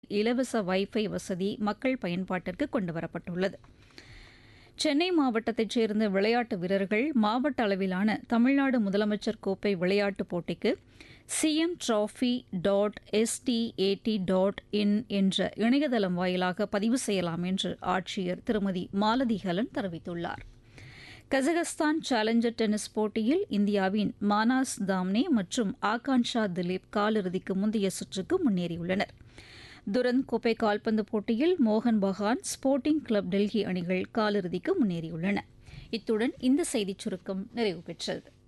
இலவச வைஃபை வசதி மக்கள் பயன்பாட்டிற்கு கொண்டுவரப்பட்டுள்ளது சென்னை மாவட்டத்தைச் சேர்ந்த விளையாட்டு வீரர்கள் மாவட்ட அளவிலான தமிழ்நாடு முதலமைச்சர் கோப்பை விளையாட்டுப் போட்டிக்கு CM trophy dot SDAT dot in என்ற இணையதளம் வாயிலாக பதிவு செய்யலாம் என்று ஆட்சியர் திருமதி மாலதி ஹலன் தெரிவித்துள்ளார் கஜகஸ்தான் சேலஞ்சர் டென்னிஸ் போட்டியில் இந்தியாவின் மானாஸ் தாம்னே மற்றும் ஆகான்ஷா திலீப் காலிறுதிக்கு முந்தைய சுற்றுக்கு முன்னேறியுள்ளனர் துரந்த் கோப்பை கால்பந்து போட்டியில் மோகன் பகான் ஸ்போர்ட்டிங் கிளப் டெல்லி அணிகள் காலிறுதிக்கு முன்னேறியுள்ளன இத்துடன் இந்த செய்திச் சுருக்கம் நிறைவு பெற்றது